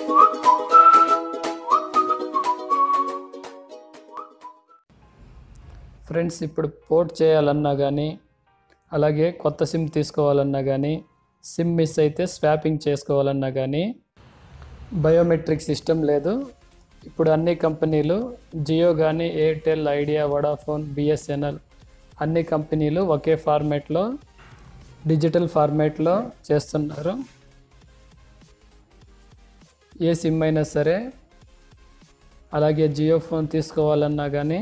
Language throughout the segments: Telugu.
ఫ్రెండ్స్ ఇప్పుడు పోర్ట్ చేయాలన్నా కానీ అలాగే కొత్త సిమ్ తీసుకోవాలన్నా కానీ సిమ్ మిస్ అయితే స్వాపింగ్ చేసుకోవాలన్నా కానీ బయోమెట్రిక్ సిస్టమ్ లేదు ఇప్పుడు అన్ని కంపెనీలు జియో కానీ ఎయిర్టెల్ ఐడియా వడాఫోన్ బిఎస్ఎన్ఎల్ అన్ని కంపెనీలు ఒకే ఫార్మేట్లో డిజిటల్ ఫార్మేట్లో చేస్తున్నారు ఏ సిమ్ అయినా సరే అలాగే జియో ఫోన్ తీసుకోవాలన్నా కానీ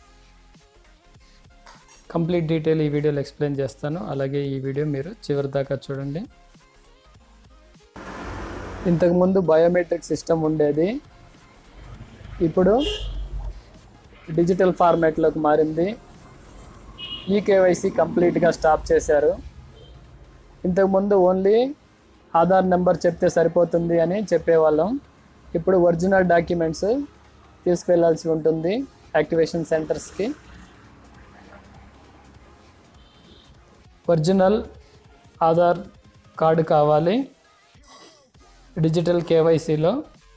కంప్లీట్ డీటెయిల్ ఈ వీడియోలో ఎక్స్ప్లెయిన్ చేస్తాను అలాగే ఈ వీడియో మీరు చివరి దాకా చూడండి ఇంతకుముందు బయోమెట్రిక్ సిస్టమ్ ఉండేది ఇప్పుడు డిజిటల్ ఫార్మాట్లోకి మారింది ఈ కేవైసీ కంప్లీట్గా స్టాప్ చేశారు ఇంతకుముందు ఓన్లీ ఆధార్ నెంబర్ చెప్తే సరిపోతుంది అని చెప్పేవాళ్ళం ఇప్పుడు ఒరిజినల్ డాక్యుమెంట్స్ తీసుకెళ్లాల్సి ఉంటుంది యాక్టివేషన్ సెంటర్స్కి ఒరిజినల్ ఆధార్ కార్డు కావాలి డిజిటల్ కేవైసీలో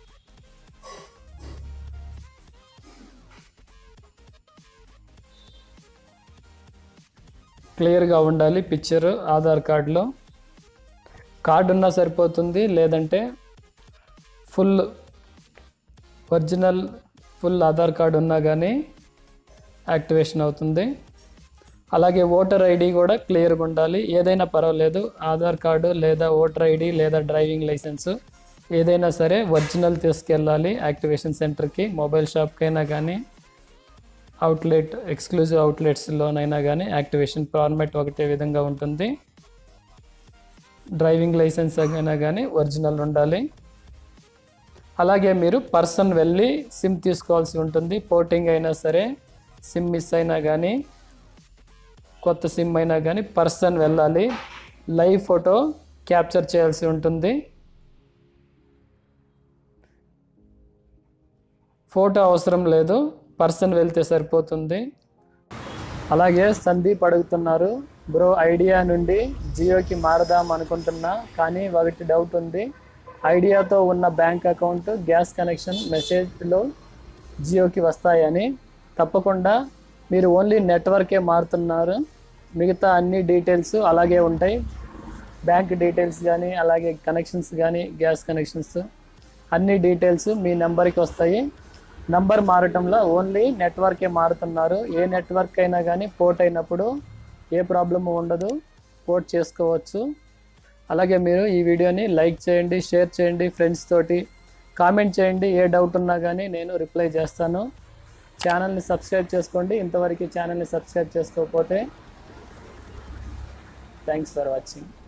క్లియర్గా ఉండాలి పిక్చర్ ఆధార్ కార్డులో కార్డు ఉన్నా సరిపోతుంది లేదంటే full original full Aadhaar card ఉన్నా కానీ యాక్టివేషన్ అవుతుంది అలాగే ఓటర్ ఐడి కూడా క్లియర్గా ఉండాలి ఏదైనా పర్వాలేదు ఆధార్ కార్డు లేదా ఓటర్ ఐడి లేదా డ్రైవింగ్ లైసెన్స్ ఏదైనా సరే ఒరిజినల్ తీసుకెళ్ళాలి యాక్టివేషన్ సెంటర్కి మొబైల్ షాప్కైనా కానీ అవుట్లెట్ ఎక్స్క్లూజివ్ అవుట్లెట్స్లోనైనా కానీ యాక్టివేషన్ ఫార్మాట్ ఒకటే విధంగా ఉంటుంది డ్రైవింగ్ లైసెన్స్ అయినా కానీ ఒరిజినల్ ఉండాలి అలాగే మీరు పర్సన్ వెళ్ళి సిమ్ తీసుకోవాల్సి ఉంటుంది పోర్టింగ్ అయినా సరే సిమ్ మిస్ అయినా కానీ కొత్త సిమ్ అయినా కానీ పర్సన్ వెళ్ళాలి లైవ్ ఫోటో క్యాప్చర్ చేయాల్సి ఉంటుంది ఫోటో అవసరం లేదు పర్సన్ వెళ్తే సరిపోతుంది అలాగే సందీప్ అడుగుతున్నారు బ్రో ఐడియా నుండి జియోకి మారదాం అనుకుంటున్నా కానీ ఒకటి డౌట్ ఉంది ఐడియాతో ఉన్న బ్యాంక్ అకౌంట్ గ్యాస్ కనెక్షన్ మెసేజ్లో జియోకి వస్తాయని తప్పకుండా మీరు ఓన్లీ నెట్వర్కే మారుతున్నారు మిగతా అన్ని డీటెయిల్స్ అలాగే ఉంటాయి బ్యాంక్ డీటెయిల్స్ కానీ అలాగే కనెక్షన్స్ కానీ గ్యాస్ కనెక్షన్స్ అన్ని డీటెయిల్స్ మీ నెంబర్కి వస్తాయి నంబర్ మారటంలో ఓన్లీ నెట్వర్కే మారుతున్నారు ఏ నెట్వర్క్ అయినా కానీ పోర్ట్ అయినప్పుడు ఏ ప్రాబ్లమ్ ఉండదు పోర్ట్ చేసుకోవచ్చు అలాగే మీరు ఈ వీడియోని లైక్ చేయండి షేర్ చేయండి ఫ్రెండ్స్ తోటి కామెంట్ చేయండి ఏ డౌట్ ఉన్నా కానీ నేను రిప్లై చేస్తాను ఛానల్ని సబ్స్క్రైబ్ చేసుకోండి ఇంతవరకు ఛానల్ని సబ్స్క్రైబ్ చేసుకోకపోతే థ్యాంక్స్ ఫర్ వాచింగ్